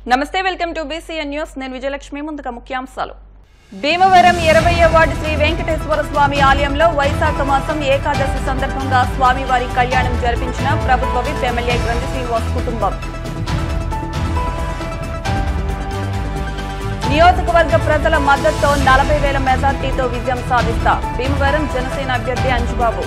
నమస్తే welcome to BCN news నేను విజయలక్ష్మి ముందుగా ముఖ్యాంశాలు భీమవరం ఇరవై వార్డు శ్రీ వెంకటేశ్వర స్వామి ఆలయంలో వైశాఖ మాసం ఏకాదశి సందర్భంగా స్వామివారి కళ్యాణం జరిపించిన ప్రభుత్వ విప్ ఎమ్మెల్యే గ్రంథి శ్రీనివాస్ కుటుంబం నియోజకవర్గ ప్రజల మద్దతుతో నలభై వేల మెజార్టీతో విజయం సాధిస్తా భీమవరం జనసేన అభ్యర్థి అంజుబాబు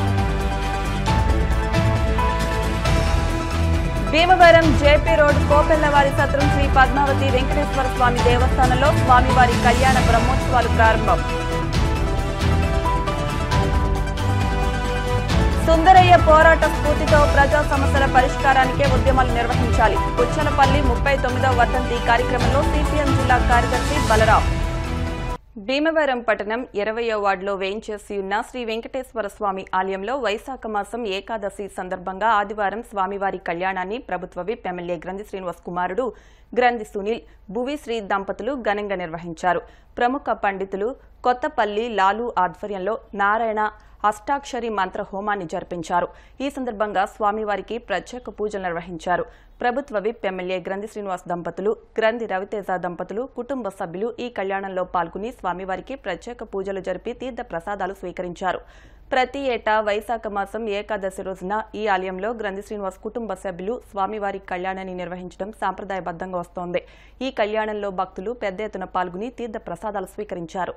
భీమవరం జేపీ రోడ్ కోపెల్లవారి సత్రం శ్రీ పద్మావతి వెంకటేశ్వర స్వామి దేవస్థానంలో స్వామివారి కళ్యాణ బ్రహ్మోత్సవాలు ప్రారంభం సుందరయ్య పోరాట స్ఫూర్తితో ప్రజా సమస్యల పరిష్కారానికే ఉద్యమాలు నిర్వహించాలి పుచ్చలపల్లి ముప్పై తొమ్మిదవ వర్ధంతి కార్యక్రమంలో సిపిఎం జిల్లా కార్యదర్శి బలరాం భీమవరం పట్టణం ఇరవయో వార్డులో వేయించేసి ఉన్న శ్రీ వెంకటేశ్వర స్వామి ఆలయంలో వైశాఖ మాసం ఏకాదశి సందర్భంగా ఆదివారం స్వామివారి కళ్యాణాన్ని ప్రభుత్వ విప్ ఎమ్మెల్యే గ్రంథి శ్రీనివాస్ కుమారుడు గ్రంథి సునీల్ భువిశ్రీ దంపతులు ఘనంగా నిర్వహించారు ప్రముఖ పండితులు కొత్తపల్లి లాలు ఆధ్వర్యంలో నారాయణ అష్టాక్షరి మంత్ర హోమాన్ని జరిపించారు ఈ సందర్భంగా స్వామివారికి ప్రత్యేక పూజలు నిర్వహించారు ప్రభుత్వ విప్ ఎమ్మెల్యే గ్రంథి శ్రీనివాస్ దంపతులు గ్రంథి రవితేజ దంపతులు కుటుంబ సభ్యులు ఈ కళ్యాణంలో పాల్గొని స్వామివారికి ప్రత్యేక పూజలు జరిపి తీర్థ ప్రసాదాలు స్వీకరించారు ప్రతి ఏటా వైశాఖ మాసం ఏకాదశి రోజున ఈ ఆలయంలో గ్రంథి శ్రీనివాస్ కుటుంబ సభ్యులు స్వామివారి కళ్యాణాన్ని నిర్వహించడం సాంప్రదాయబద్ధంగా వస్తోంది ఈ కళ్యాణంలో భక్తులు పెద్ద ఎత్తున పాల్గొని తీర్థ ప్రసాదాలు స్వీకరించారు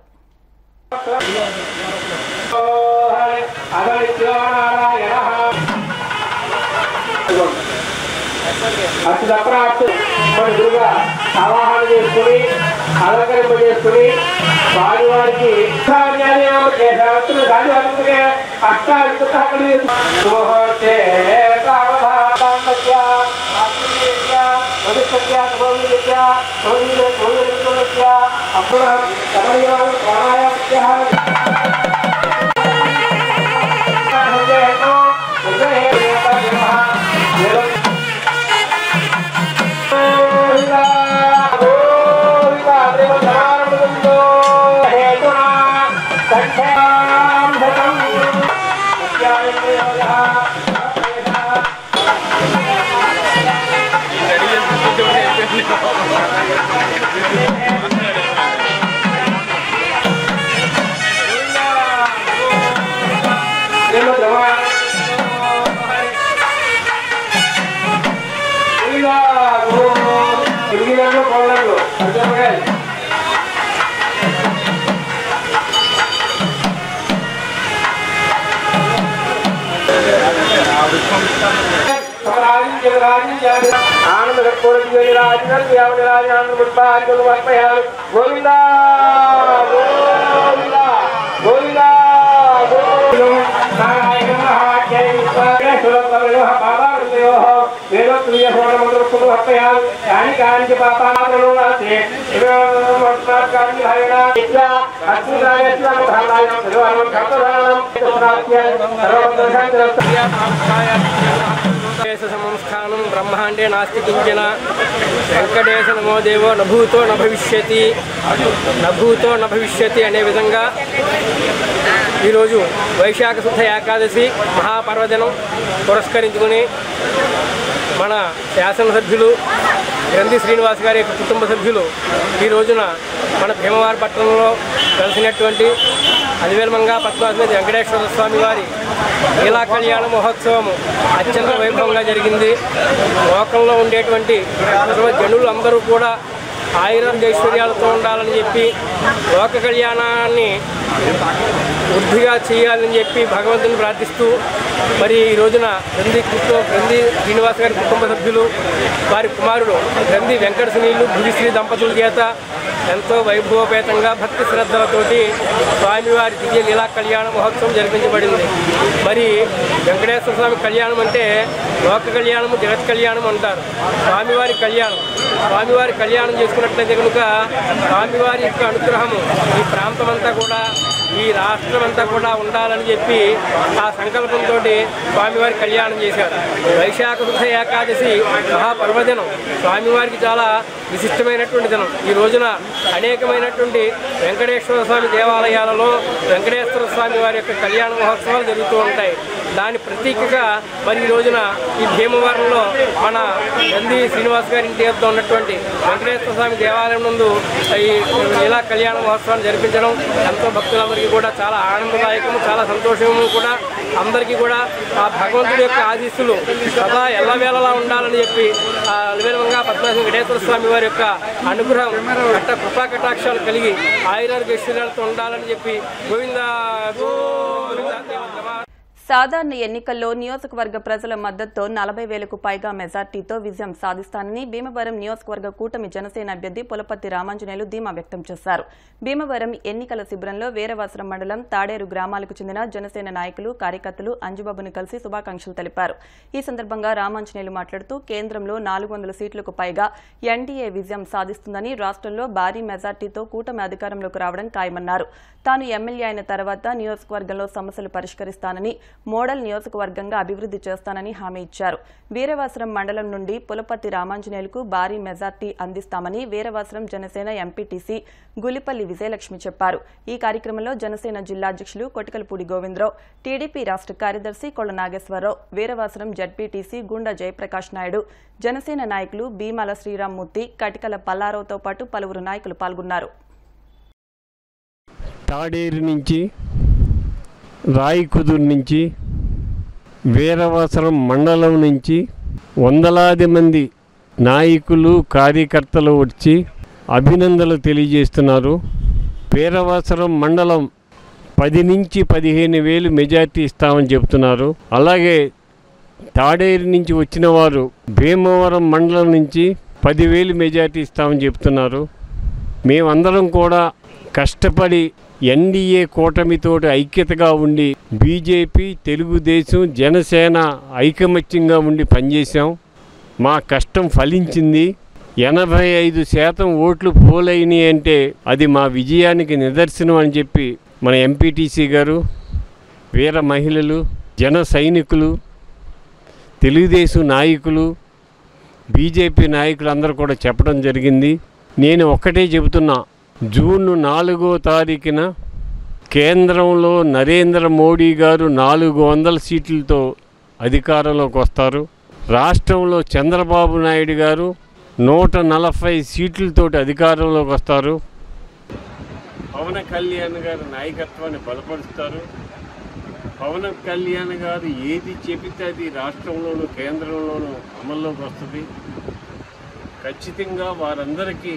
అటు తప్ప అటు మన గురుగా ఆవాహన చేసుకుని అలంకరింపజేసుకుని స్వామివారికి అప్పుడు తిరిగినాను కోళ్ళను అర్థమగా ఆనంద కర్పూరం రాజు యావని రాజు ఆనంద పుష్పార్జును వర్పయాలు గోవిందా గోవిందా గోవిందా నారాయణ మహాజయ విశ్వేశ్వర బాబాదేవ వేదోత్రియ హోమమంత్రములు వర్పయాలు కాని కాని పాపాలను నాస్తే కాని భాయన విద్య అచ్యుతాయ ధర్మాయ భగవాన్ కర్తవ్యానం వెంకటేశ సంస్థానం బ్రహ్మాండే నాస్తి కించన వెంకటేశ నమో దేవో నభూతో న భవిష్యతి నభూతో న భవిష్యతి అనే విధంగా ఈరోజు వైశాఖ శుద్ధ ఏకాదశి మహాపర్వదినం పురస్కరించుకుని మన శాసనసభ్యులు గ్రంథి శ్రీనివాస్ గారి యొక్క కుటుంబ సభ్యులు ఈ రోజున మన భీమవారి పట్టణంలో కలిసినటువంటి అదివేలమంగా పద్మాసమేత వెంకటేశ్వర స్వామి వారి లీలా కళ్యాణ మహోత్సవం అత్యంత వైభవంగా జరిగింది లోకంలో ఉండేటువంటి సర్వ జనులు అందరూ కూడా ఆయురారోగ్యైశ్వర్యాలతో ఉండాలని చెప్పి లోక కళ్యాణాన్ని వృద్ధిగా చేయాలని చెప్పి భగవంతుని ప్రార్థిస్తూ మరి ఈ రోజున గ్రంథి కుటుంబ గ్రంథి శ్రీనివాస్ గారి కుటుంబ సభ్యులు వారి కుమారుడు గ్రంథి వెంకట సునీలు భువిశ్రీ దంపతుల చేత ఎంతో వైభవపేతంగా భక్తి శ్రద్ధలతోటి స్వామివారి దివ్య లీలా కళ్యాణ మహోత్సవం జరిపించబడింది మరి వెంకటేశ్వర స్వామి కళ్యాణం అంటే లోక కళ్యాణము జగత్ కళ్యాణం అంటారు స్వామివారి కళ్యాణం స్వామివారి కళ్యాణం చేసుకున్నట్లయితే కనుక స్వామివారి యొక్క అనుగ్రహము ఈ ప్రాంతం అంతా కూడా ఈ రాష్ట్రం అంతా కూడా ఉండాలని చెప్పి ఆ సంకల్పంతో స్వామివారి కళ్యాణం చేశారు వైశాఖ శుద్ధ ఏకాదశి మహాపర్వదినం స్వామివారికి చాలా విశిష్టమైనటువంటి దినం ఈ రోజున అనేకమైనటువంటి వెంకటేశ్వర స్వామి దేవాలయాలలో వెంకటేశ్వర స్వామి వారి యొక్క కళ్యాణ మహోత్సవాలు జరుగుతూ ఉంటాయి దాని ప్రతీకగా మరి ఈ రోజున ఈ భీమవరంలో మన నంది శ్రీనివాస్ గారి ఇంటి వద్ద ఉన్నటువంటి వెంకటేశ్వర స్వామి దేవాలయం నందు ఈ ఇలా కళ్యాణ మహోత్సవాన్ని జరిపించడం ఎంతో భక్తులందరికీ కూడా చాలా ఆనందదాయకము చాలా సంతోషము కూడా అందరికీ కూడా ఆ భగవంతుడి యొక్క ఆశీస్సులు సదా ఎల్లవేళలా ఉండాలని చెప్పి ఆ అలవేలంగా పద్మనాభ వెంకటేశ్వర స్వామి వారి యొక్క అనుగ్రహం కట్ట కృపా కటాక్షాలు కలిగి ఆయురారోగ్య ఐశ్వర్యాలతో ఉండాలని చెప్పి గోవింద గోవింద దేవదేవ సాధారణ ఎన్నికల్లో నియోజకవర్గ ప్రజల మద్దతుతో నలభై వేలకు పైగా మెజార్టీతో విజయం సాధిస్తానని భీమవరం నియోజకవర్గ కూటమి జనసేన అభ్యర్థి పులపత్తి రామాంజనేయులు ధీమా వ్యక్తం చేశారు భీమవరం ఎన్నికల శిబిరంలో వీరవాసరం మండలం తాడేరు గ్రామాలకు చెందిన జనసేన నాయకులు కార్యకర్తలు అంజుబాబును కలిసి శుభాకాంక్షలు తెలిపారు ఈ సందర్భంగా రామాంజనేయులు మాట్లాడుతూ కేంద్రంలో నాలుగు వందల సీట్లకు పైగా ఎన్డీఏ విజయం సాధిస్తుందని రాష్ట్రంలో భారీ మెజార్టీతో కూటమి అధికారంలోకి రావడం ఖాయమన్నారు తాను ఎమ్మెల్యే అయిన తర్వాత నియోజకవర్గంలో సమస్యలు పరిష్కరిస్తానని మోడల్ నియోజకవర్గంగా అభివృద్ధి చేస్తానని హామీ ఇచ్చారు వీరవాసరం మండలం నుండి పులపర్తి రామాంజనేయులకు భారీ మెజార్టీ అందిస్తామని వీరవాసరం జనసేన ఎంపీటీసీ గులిపల్లి విజయలక్ష్మి చెప్పారు ఈ కార్యక్రమంలో జనసేన జిల్లా అధ్యక్షులు కొటికలపూడి గోవిందరావు టీడీపీ రాష్ట్ర కార్యదర్శి కొళ్ల నాగేశ్వరరావు వీరవాసరం జడ్పీటీసీ గుండా జయప్రకాష్ నాయుడు జనసేన నాయకులు భీమాల శ్రీరామ్మూర్తి కటికల పల్లారావుతో పాటు పలువురు నాయకులు పాల్గొన్నారు తాడేరు నుంచి రాయికుదురు నుంచి వీరవాసరం మండలం నుంచి వందలాది మంది నాయకులు కార్యకర్తలు వచ్చి అభినందనలు తెలియజేస్తున్నారు వీరవాసరం మండలం పది నుంచి పదిహేను వేలు మెజార్టీ ఇస్తామని చెప్తున్నారు అలాగే తాడేరు నుంచి వచ్చిన వారు భీమవరం మండలం నుంచి పదివేలు మెజార్టీ ఇస్తామని చెప్తున్నారు మేమందరం కూడా కష్టపడి ఎన్డీఏ కూటమితోటి ఐక్యతగా ఉండి బీజేపీ తెలుగుదేశం జనసేన ఐకమత్యంగా ఉండి పనిచేశాం మా కష్టం ఫలించింది ఎనభై ఐదు శాతం ఓట్లు పోలైనవి అంటే అది మా విజయానికి నిదర్శనం అని చెప్పి మన ఎంపీటీసీ గారు వీర మహిళలు జన సైనికులు తెలుగుదేశం నాయకులు బీజేపీ నాయకులు అందరూ కూడా చెప్పడం జరిగింది నేను ఒక్కటే చెబుతున్నా జూన్ నాలుగో తారీఖున కేంద్రంలో నరేంద్ర మోడీ గారు నాలుగు వందల సీట్లతో అధికారంలోకి వస్తారు రాష్ట్రంలో చంద్రబాబు నాయుడు గారు నూట నలభై సీట్లతోటి అధికారంలోకి వస్తారు పవన్ కళ్యాణ్ గారి నాయకత్వాన్ని బలపరుస్తారు పవన్ కళ్యాణ్ గారు ఏది చెబితే అది రాష్ట్రంలోనూ కేంద్రంలోనూ అమల్లోకి వస్తుంది ఖచ్చితంగా వారందరికీ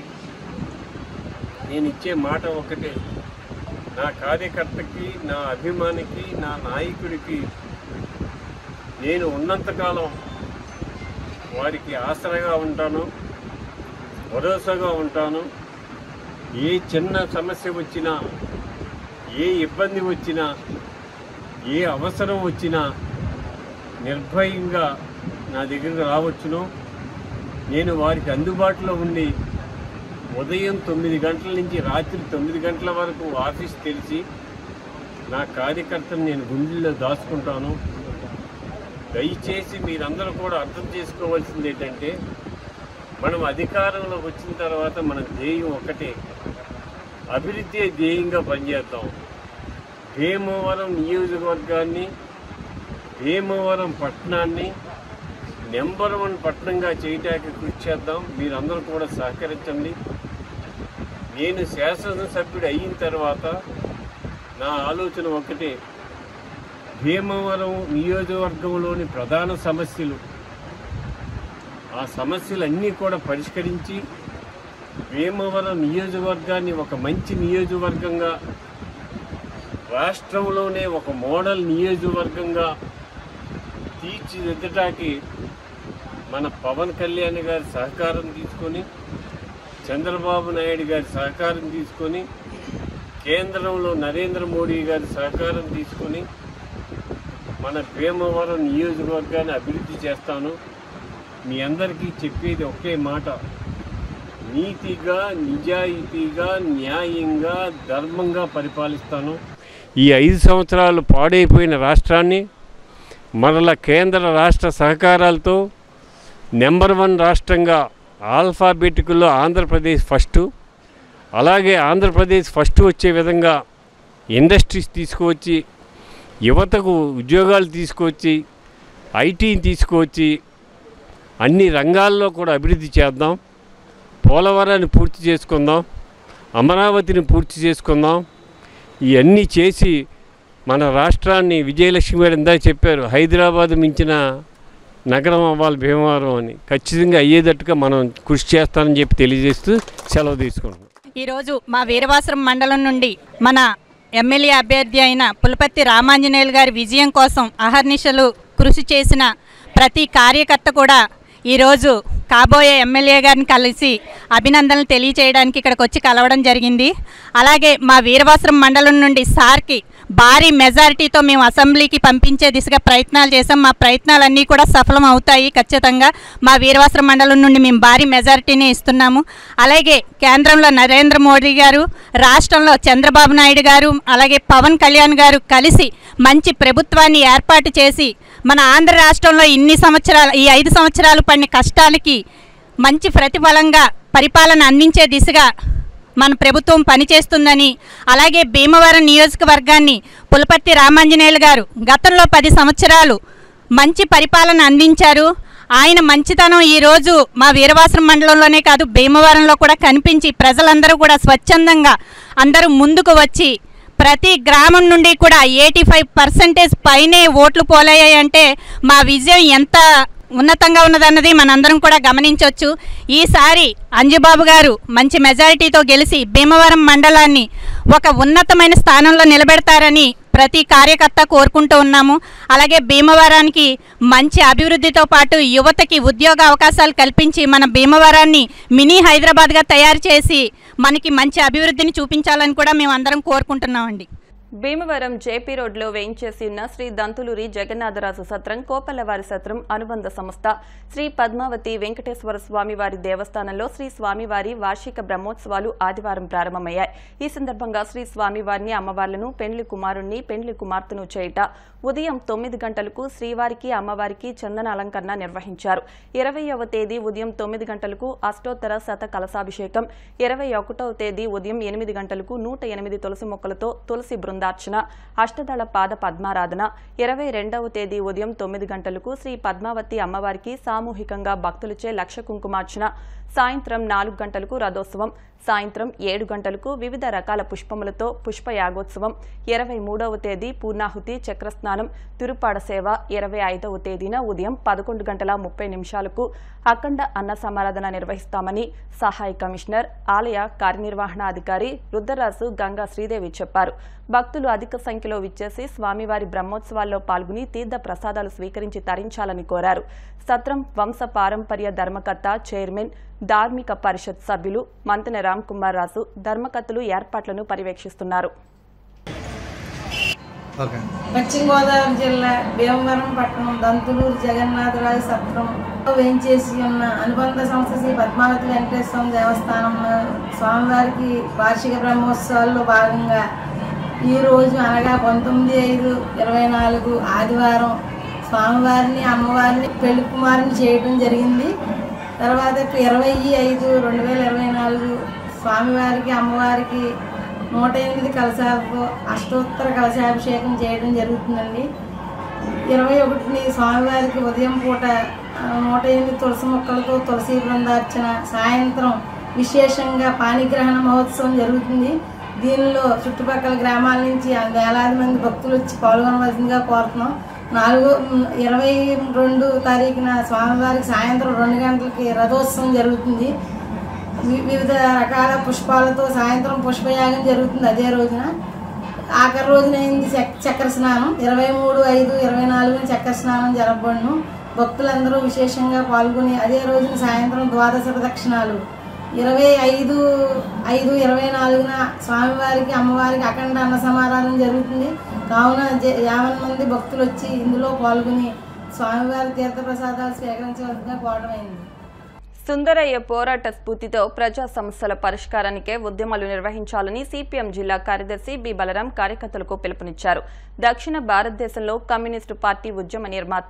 నేను ఇచ్చే మాట ఒకటే నా కార్యకర్తకి నా అభిమానికి నా నాయకుడికి నేను ఉన్నంతకాలం వారికి ఆసరగా ఉంటాను భరోసాగా ఉంటాను ఏ చిన్న సమస్య వచ్చినా ఏ ఇబ్బంది వచ్చినా ఏ అవసరం వచ్చినా నిర్భయంగా నా దగ్గరకు రావచ్చును నేను వారికి అందుబాటులో ఉండి ఉదయం తొమ్మిది గంటల నుంచి రాత్రి తొమ్మిది గంటల వరకు ఆఫీస్ తెలిసి నా కార్యకర్తను నేను గుండెల్లో దాచుకుంటాను దయచేసి మీరందరూ కూడా అర్థం చేసుకోవాల్సింది ఏంటంటే మనం అధికారంలోకి వచ్చిన తర్వాత మన ధ్యేయం ఒకటే అభివృద్ధి ధ్యేయంగా పనిచేద్దాం భీమవరం నియోజకవర్గాన్ని భీమవరం పట్టణాన్ని నెంబర్ వన్ పట్టణంగా చేయటానికి కృషి చేద్దాం మీరందరూ కూడా సహకరించండి నేను శాసనసభ్యుడు అయిన తర్వాత నా ఆలోచన ఒకటే భీమవరం నియోజకవర్గంలోని ప్రధాన సమస్యలు ఆ సమస్యలన్నీ కూడా పరిష్కరించి భీమవరం నియోజకవర్గాన్ని ఒక మంచి నియోజకవర్గంగా రాష్ట్రంలోనే ఒక మోడల్ నియోజకవర్గంగా తీర్చిదిద్దటానికి మన పవన్ కళ్యాణ్ గారి సహకారం తీసుకొని చంద్రబాబు నాయుడు గారి సహకారం తీసుకొని కేంద్రంలో నరేంద్ర మోడీ గారి సహకారం తీసుకొని మన భీమవరం నియోజకవర్గాన్ని అభివృద్ధి చేస్తాను మీ అందరికీ చెప్పేది ఒకే మాట నీతిగా నిజాయితీగా న్యాయంగా ధర్మంగా పరిపాలిస్తాను ఈ ఐదు సంవత్సరాలు పాడైపోయిన రాష్ట్రాన్ని మరల కేంద్ర రాష్ట్ర సహకారాలతో నెంబర్ వన్ రాష్ట్రంగా ఆల్ఫాబెటిక్లో ఆంధ్రప్రదేశ్ ఫస్ట్ అలాగే ఆంధ్రప్రదేశ్ ఫస్ట్ వచ్చే విధంగా ఇండస్ట్రీస్ తీసుకువచ్చి యువతకు ఉద్యోగాలు తీసుకొచ్చి ఐటీని తీసుకొచ్చి అన్ని రంగాల్లో కూడా అభివృద్ధి చేద్దాం పోలవరాన్ని పూర్తి చేసుకుందాం అమరావతిని పూర్తి చేసుకుందాం ఇవన్నీ చేసి మన రాష్ట్రాన్ని విజయలక్ష్మి గారు ఇందాక చెప్పారు హైదరాబాద్ మించిన నగరం అవ్వాలి భీమవరం అని ఖచ్చితంగా అయ్యేటట్టుగా మనం కృషి చేస్తానని చెప్పి తెలియజేస్తూ సెలవు తీసుకుంటున్నాం ఈరోజు మా వీరవాసరం మండలం నుండి మన ఎమ్మెల్యే అభ్యర్థి అయిన పులపర్తి రామాంజనేయులు గారి విజయం కోసం అహర్నిశలు కృషి చేసిన ప్రతి కార్యకర్త కూడా ఈరోజు కాబోయే ఎమ్మెల్యే గారిని కలిసి అభినందనలు తెలియచేయడానికి ఇక్కడికి వచ్చి కలవడం జరిగింది అలాగే మా వీరవాసరం మండలం నుండి సార్కి భారీ మెజారిటీతో మేము అసెంబ్లీకి పంపించే దిశగా ప్రయత్నాలు చేసాం మా ప్రయత్నాలన్నీ కూడా సఫలం అవుతాయి ఖచ్చితంగా మా వీరవాసరం మండలం నుండి మేము భారీ మెజారిటీని ఇస్తున్నాము అలాగే కేంద్రంలో నరేంద్ర మోడీ గారు రాష్ట్రంలో చంద్రబాబు నాయుడు గారు అలాగే పవన్ కళ్యాణ్ గారు కలిసి మంచి ప్రభుత్వాన్ని ఏర్పాటు చేసి మన ఆంధ్ర రాష్ట్రంలో ఇన్ని సంవత్సరాలు ఈ ఐదు సంవత్సరాలు పడిన కష్టాలకి మంచి ప్రతిఫలంగా పరిపాలన అందించే దిశగా మన ప్రభుత్వం పనిచేస్తుందని అలాగే భీమవరం నియోజకవర్గాన్ని పులపర్తి రామాంజనేయులు గారు గతంలో పది సంవత్సరాలు మంచి పరిపాలన అందించారు ఆయన మంచితనం ఈరోజు మా వీరవాసరం మండలంలోనే కాదు భీమవరంలో కూడా కనిపించి ప్రజలందరూ కూడా స్వచ్ఛందంగా అందరూ ముందుకు వచ్చి ప్రతి గ్రామం నుండి కూడా ఎయిటీ ఫైవ్ పర్సెంటేజ్ పైనే ఓట్లు పోలయ్యాయి అంటే మా విజయం ఎంత ఉన్నతంగా ఉన్నదన్నది మనందరం కూడా గమనించవచ్చు ఈసారి అంజుబాబు గారు మంచి మెజారిటీతో గెలిచి భీమవరం మండలాన్ని ఒక ఉన్నతమైన స్థానంలో నిలబెడతారని ప్రతి కార్యకర్త కోరుకుంటూ ఉన్నాము అలాగే భీమవరానికి మంచి అభివృద్ధితో పాటు యువతకి ఉద్యోగ అవకాశాలు కల్పించి మన భీమవరాన్ని మినీ హైదరాబాద్గా తయారు చేసి మనకి మంచి అభివృద్ధిని చూపించాలని కూడా మేము అందరం కోరుకుంటున్నామండి భీమవరం జేపీ రోడ్లో వేయించేసి ఉన్న శ్రీ దంతులూరి జగన్నాథరాజు సత్రం కోపల్లవారి సత్రం అనుబంధ సంస్థ శ్రీ పద్మావతి వెంకటేశ్వర స్వామివారి దేవస్థానంలో శ్రీ స్వామివారి వార్షిక బ్రహ్మోత్సవాలు ఆదివారం ప్రారంభమయ్యాయి ఈ సందర్భంగా శ్రీ స్వామివారిని అమ్మవార్లను పెండ్లి కుమారుణ్ణి పెండ్లి కుమార్తెను చేయుట ఉదయం తొమ్మిది గంటలకు శ్రీవారికి అమ్మవారికి చందన అలంకరణ నిర్వహించారు ఇరవయవ తేదీ ఉదయం తొమ్మిది గంటలకు అష్టోత్తర శత కలశాభిషేకం ఇరవై ఒకటవ తేదీ ఉదయం ఎనిమిది గంటలకు నూట ఎనిమిది తులసి మొక్కలతో తులసి బృందార్చన అష్టదళ పాద పద్మారాధన ఇరవై రెండవ తేదీ ఉదయం తొమ్మిది గంటలకు శ్రీ పద్మావతి అమ్మవారికి సామూహికంగా భక్తులచే లక్ష కుంకుమార్చన సాయంత్రం నాలుగు గంటలకు రథోత్సవం సాయంత్రం ఏడు గంటలకు వివిధ రకాల పుష్పములతో పుష్ప యాగోత్సవం ఇరవై మూడవ తేదీ పూర్ణాహుతి చక్రస్నానం తిరుపాడ సేవ ఇరవై ఐదవ తేదీన ఉదయం పదకొండు గంటల ముప్పై నిమిషాలకు అఖండ అన్న సమారాధన నిర్వహిస్తామని సహాయ కమిషనర్ ఆలయ కార్యనిర్వహణాధికారి రుద్రరాజు గంగా శ్రీదేవి చెప్పారు భక్తులు అధిక సంఖ్యలో విచ్చేసి స్వామివారి బ్రహ్మోత్సవాల్లో పాల్గొని తీర్థ ప్రసాదాలు స్వీకరించి తరించాలని కోరారు సత్రం వంశ పారంపర్య ధర్మకర్త చైర్మన్ ధార్మిక పరిషత్ సభ్యులు మంతెన రామ్ కుమార్ రాజు ధర్మకర్తలు ఏర్పాట్లను పర్యవేక్షిస్తున్నారు ఓకే పశ్చిమ గోదావరి జిల్లా భీమవరం పట్టణం దంతులూరు జగన్నాథరాజు సత్రం వేంచేసి ఉన్న అనుబంధ సంస్థ శ్రీ పద్మావతి వెంకటేశ్వర దేవస్థానంలో స్వామివారికి వార్షిక బ్రహ్మోత్సవాల్లో భాగంగా ఈ రోజు అనగా పంతొమ్మిది ఐదు ఇరవై నాలుగు ఆదివారం స్వామివారిని అమ్మవారిని పెళ్లి కుమారుని చేయడం జరిగింది తర్వాత ఇరవై ఐదు రెండు వేల ఇరవై నాలుగు స్వామివారికి అమ్మవారికి నూట ఎనిమిది కలశాలతో అష్టోత్తర కలశాభిషేకం చేయడం జరుగుతుందండి ఇరవై ఒకటిని స్వామివారికి ఉదయం పూట ఆ, నూట ఎనిమిది తులసి మొక్కలతో తులసి బృందార్చన సాయంత్రం విశేషంగా పాణిగ్రహణ మహోత్సవం జరుగుతుంది దీనిలో చుట్టుపక్కల గ్రామాల నుంచి ఆ వేలాది మంది భక్తులు వచ్చి పాల్గొనవలసిందిగా కోరుతున్నాం నాలుగు ఇరవై రెండు తారీఖున స్వామివారికి సాయంత్రం రెండు గంటలకి రథోత్సవం జరుగుతుంది వి- వివిధ రకాల పుష్పాలతో సాయంత్రం పుష్పయాగం జరుగుతుంది అదే రోజున ఆఖరి రోజున అయింది చక్- చక్ర స్నానం ఇరవై మూడు ఐదు ఇరవై నాలుగున చక్ర స్నానం జరపబడును భక్తులందరూ విశేషంగా పాల్గొని అదే రోజున సాయంత్రం ద్వాదశ ప్రదక్షిణాలు ఇరవై ఐదు ఐదు ఇరవై నాలుగున స్వామివారికి అమ్మవారికి అఖండ అన్న సమారాధన జరుగుతుంది కావున జ- యావన్ మంది భక్తులు వచ్చి ఇందులో పాల్గొని స్వామివారి తీర్థప్రసాదాలు స్వీకరించవలసిందిగా కోరడమైంది సుందరయ్య పోరాట స్ఫూర్తితో ప్రజా సమస్యల పరిష్కారానికే ఉద్యమాలు నిర్వహించాలని సిపిఎం జిల్లా కార్యదర్శి బి బలరాం కార్యకర్తలకు పిలుపునిచ్చారు దక్షిణ భారతదేశంలో కమ్యూనిస్టు పార్టీ ఉద్యమ నిర్మాత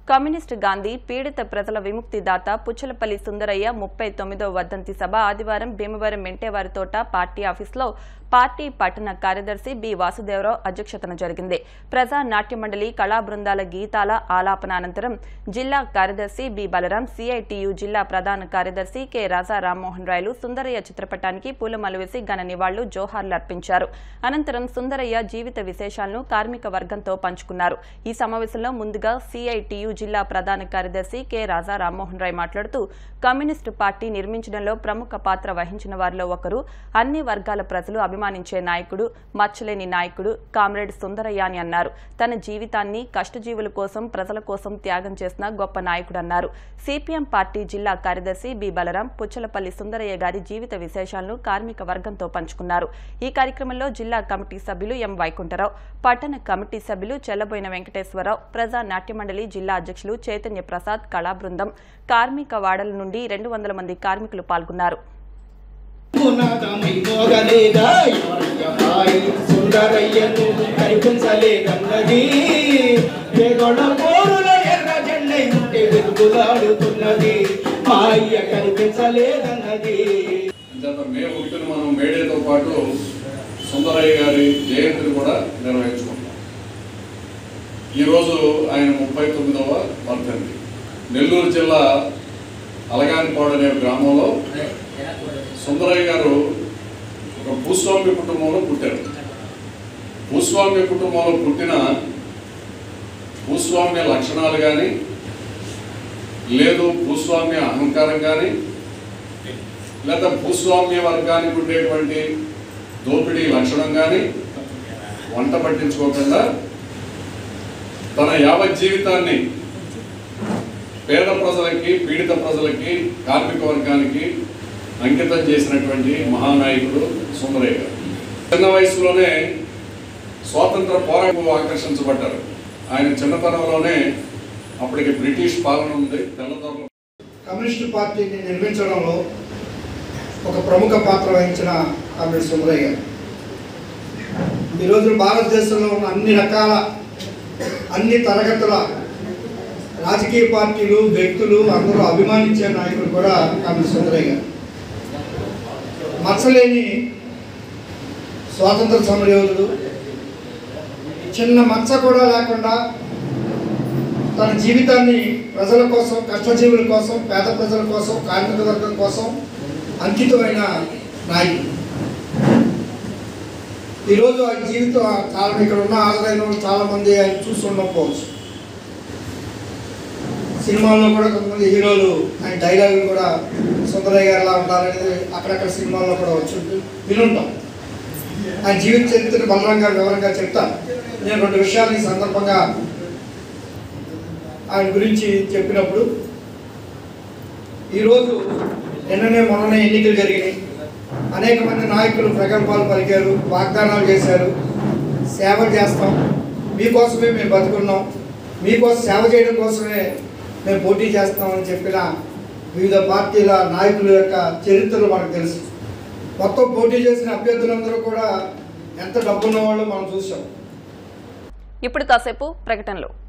కమ్యూనిస్టు గాంధీ పీడిత ప్రజల విముక్తి దాత పుచ్చలపల్లి సుందరయ్య ముప్పై తొమ్మిదో వర్ధంతి సభ ఆదివారం భీమవరం మెంటేవారి తోట పార్టీ ఆఫీసులో పార్టీ పట్టణ కార్యదర్శి బి వాసుదేవరావు అధ్యక్షతన జరిగింది ప్రజా నాట్య మండలి కళా బృందాల గీతాల ఆలాపన అనంతరం జిల్లా కార్యదర్శి బి బలరాం సిఐటియు జిల్లా ప్రధాన కార్యదర్శి కె రాజా రామ్మోహన్ రాయలు సుందరయ్య చిత్రపటానికి పూలమాల వేసి ఘన నివాళులు జోహార్లు అర్పించారు అనంతరం సుందరయ్య జీవిత విశేషాలను కార్మిక వర్గంతో పంచుకున్నారు ఈ సమావేశంలో ముందుగా సిఐటియు జిల్లా ప్రధాన కార్యదర్శి కె రాజా రామ్మోహన్ రాయ్ మాట్లాడుతూ కమ్యూనిస్టు పార్టీ నిర్మించడంలో ప్రముఖ పాత్ర వహించిన వారిలో ఒకరు అన్ని వర్గాల ప్రజలు అభిమానించే నాయకుడు మచ్చలేని నాయకుడు కామ్రేడ్ సుందరయ్య అని అన్నారు తన జీవితాన్ని కష్టజీవుల కోసం ప్రజల కోసం త్యాగం చేసిన గొప్ప నాయకుడు అన్నారు సిపిఎం పార్టీ జిల్లా కార్యదర్శి బి బలరాం పుచ్చలపల్లి సుందరయ్య గారి జీవిత విశేషాలను కార్మిక వర్గంతో పంచుకున్నారు ఈ కార్యక్రమంలో జిల్లా కమిటీ సభ్యులు ఎం వైకుంఠరావు పట్టణ కమిటీ సభ్యులు చెల్లబోయిన వెంకటేశ్వరరావు ప్రజా నాట్య మండలి జిల్లా అధ్యక్షులు చైతన్య ప్రసాద్ కళా బృందం కార్మిక వాడల నుండి రెండు వందల మంది కార్మికులు పాల్గొన్నారు పునాదమై మోగలేదా ఎవరయ్య హాయి సుందరయ్యను కనిపించలేదన్నది పెగొడ పోరుల ఎర్ర జెండై ఉంటే వెలుగులాడుతున్నది మా అయ్య కనిపించలేదన్నది అంచేత మే ఒకటిని మనం మేడేతో పాటు సుందరయ్య గారి జయంతిని కూడా నిర్వహించుకుంటాం ఈరోజు ఆయన ముప్పై తొమ్మిదవ వర్ధంతి నెల్లూరు జిల్లా అలగానిపాడు అనే గ్రామంలో సుందరయ్య గారు ఒక భూస్వామ్య కుటుంబంలో పుట్టారు భూస్వామ్య కుటుంబంలో పుట్టిన భూస్వామ్య లక్షణాలు కానీ లేదు భూస్వామ్య అహంకారం కానీ లేదా భూస్వామ్య వర్గానికి ఉండేటువంటి దోపిడీ లక్షణం కానీ వంట పట్టించుకోకుండా తన యావత్ జీవితాన్ని పేద ప్రజలకి పీడిత ప్రజలకి కార్మిక వర్గానికి అంకితం చేసినటువంటి మహానాయకుడు సుందరయ్య గారు చిన్న వయసులోనే స్వాతంత్ర పోరాటం ఆకర్షించబడ్డారు ఆయన చిన్నతనంలోనే అప్పటికి బ్రిటిష్ పాలన ఉంది తెల్లదొరలు కమ్యూనిస్టు పార్టీని నిర్మించడంలో ఒక ప్రముఖ పాత్ర వహించిన కామ్రేడ్ సుందరయ్య గారు ఈరోజు భారతదేశంలో ఉన్న అన్ని రకాల అన్ని తరగతుల రాజకీయ పార్టీలు వ్యక్తులు అందరూ అభిమానించే నాయకుడు కూడా కామ్రేడ్ సుందరయ్య గారు మచ్చలేని స్వాతంత్ర సమరయోధుడు చిన్న మచ్చ కూడా లేకుండా తన జీవితాన్ని ప్రజల కోసం కష్టజీవుల కోసం పేద ప్రజల కోసం కార్మిక వర్గం కోసం అంకితమైన నాయకుడు ఈరోజు ఆ జీవితం చాలా ఇక్కడ ఉన్న హాజరైన వాళ్ళు చాలా మంది ఆయన చూసి ఉండకపోవచ్చు సినిమాల్లో కూడా కొంతమంది హీరోలు ఆయన డైలాగులు కూడా సుందరయ్య గారు ఎలా ఉండాలనేది అక్కడక్కడ సినిమాల్లో కూడా వచ్చి వినుంటాం ఆయన జీవిత చరిత్ర బలరంగా వివరంగా చెప్తాను నేను రెండు విషయాలు ఈ సందర్భంగా ఆయన గురించి చెప్పినప్పుడు ఈరోజు నిన్ననే మొన్ననే ఎన్నికలు జరిగినాయి అనేక మంది నాయకులు ప్రగల్భాలు పలికారు వాగ్దానాలు చేశారు సేవ చేస్తాం మీకోసమే మేము బతుకున్నాం మీకోసం సేవ చేయడం కోసమే మేము పోటీ చేస్తామని చెప్పిన వివిధ పార్టీల నాయకుల యొక్క చరిత్రలు మనకు తెలుసు మొత్తం పోటీ చేసిన అభ్యర్థులందరూ కూడా ఎంత డబ్బున్న వాళ్ళు మనం చూసాం ఇప్పుడు కాసేపు ప్రకటనలు